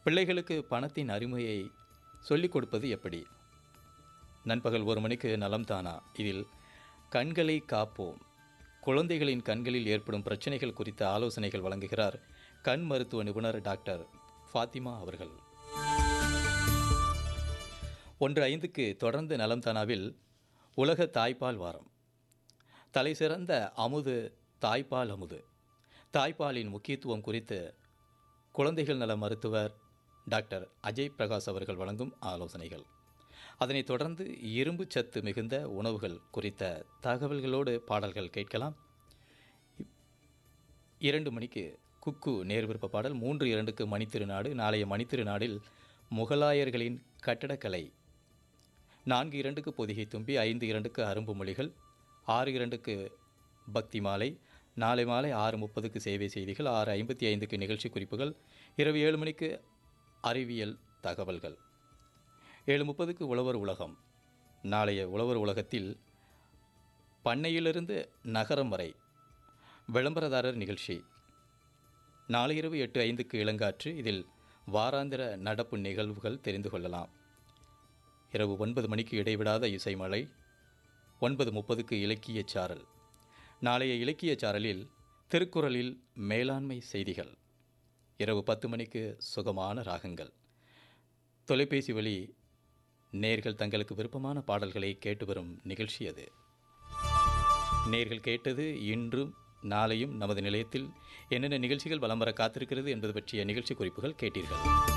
பிள்ளைகளுக்கு பணத்தின் அருமையை சொல்லிக் கொடுப்பது எப்படி நண்பகல் ஒரு மணிக்கு நலம் தானா இதில் கண்களை காப்போம் குழந்தைகளின் கண்களில் ஏற்படும் பிரச்சனைகள் குறித்த ஆலோசனைகள் வழங்குகிறார் கண் மருத்துவ நிபுணர் டாக்டர் ஃபாத்திமா அவர்கள் ஒன்று ஐந்துக்கு தொடர்ந்து நலம் தானாவில் உலக தாய்ப்பால் வாரம் தலை சிறந்த அமுது தாய்ப்பால் அமுது தாய்ப்பாலின் முக்கியத்துவம் குறித்து குழந்தைகள் நல மருத்துவர் டாக்டர் அஜய் பிரகாஷ் அவர்கள் வழங்கும் ஆலோசனைகள் அதனைத் தொடர்ந்து இரும்பு சத்து மிகுந்த உணவுகள் குறித்த தகவல்களோடு பாடல்கள் கேட்கலாம் இரண்டு மணிக்கு குக்கு நேர் விருப்ப பாடல் மூன்று இரண்டுக்கு மணித்திருநாடு நாளைய மணித்திருநாடில் முகலாயர்களின் கட்டடக்கலை நான்கு இரண்டுக்கு பொதிகை தும்பி ஐந்து இரண்டுக்கு அரும்பு மொழிகள் ஆறு இரண்டுக்கு பக்தி மாலை நாளை மாலை ஆறு முப்பதுக்கு சேவை செய்திகள் ஆறு ஐம்பத்தி ஐந்துக்கு நிகழ்ச்சி குறிப்புகள் இரவு ஏழு மணிக்கு அறிவியல் தகவல்கள் ஏழு முப்பதுக்கு உழவர் உலகம் நாளைய உழவர் உலகத்தில் பண்ணையிலிருந்து நகரம் வரை விளம்பரதாரர் நிகழ்ச்சி நாளை இரவு எட்டு ஐந்துக்கு இளங்காற்று இதில் வாராந்திர நடப்பு நிகழ்வுகள் தெரிந்து கொள்ளலாம் இரவு ஒன்பது மணிக்கு இடைவிடாத இசைமலை ஒன்பது முப்பதுக்கு இலக்கிய சாரல் நாளைய இலக்கிய சாரலில் திருக்குறளில் மேலாண்மை செய்திகள் இரவு பத்து மணிக்கு சுகமான ராகங்கள் தொலைபேசி வழி நேர்கள் தங்களுக்கு விருப்பமான பாடல்களை கேட்டு வரும் நிகழ்ச்சி அது நேர்கள் கேட்டது இன்றும் நாளையும் நமது நிலையத்தில் என்னென்ன நிகழ்ச்சிகள் வலம் வர காத்திருக்கிறது என்பது பற்றிய நிகழ்ச்சி குறிப்புகள் கேட்டீர்கள்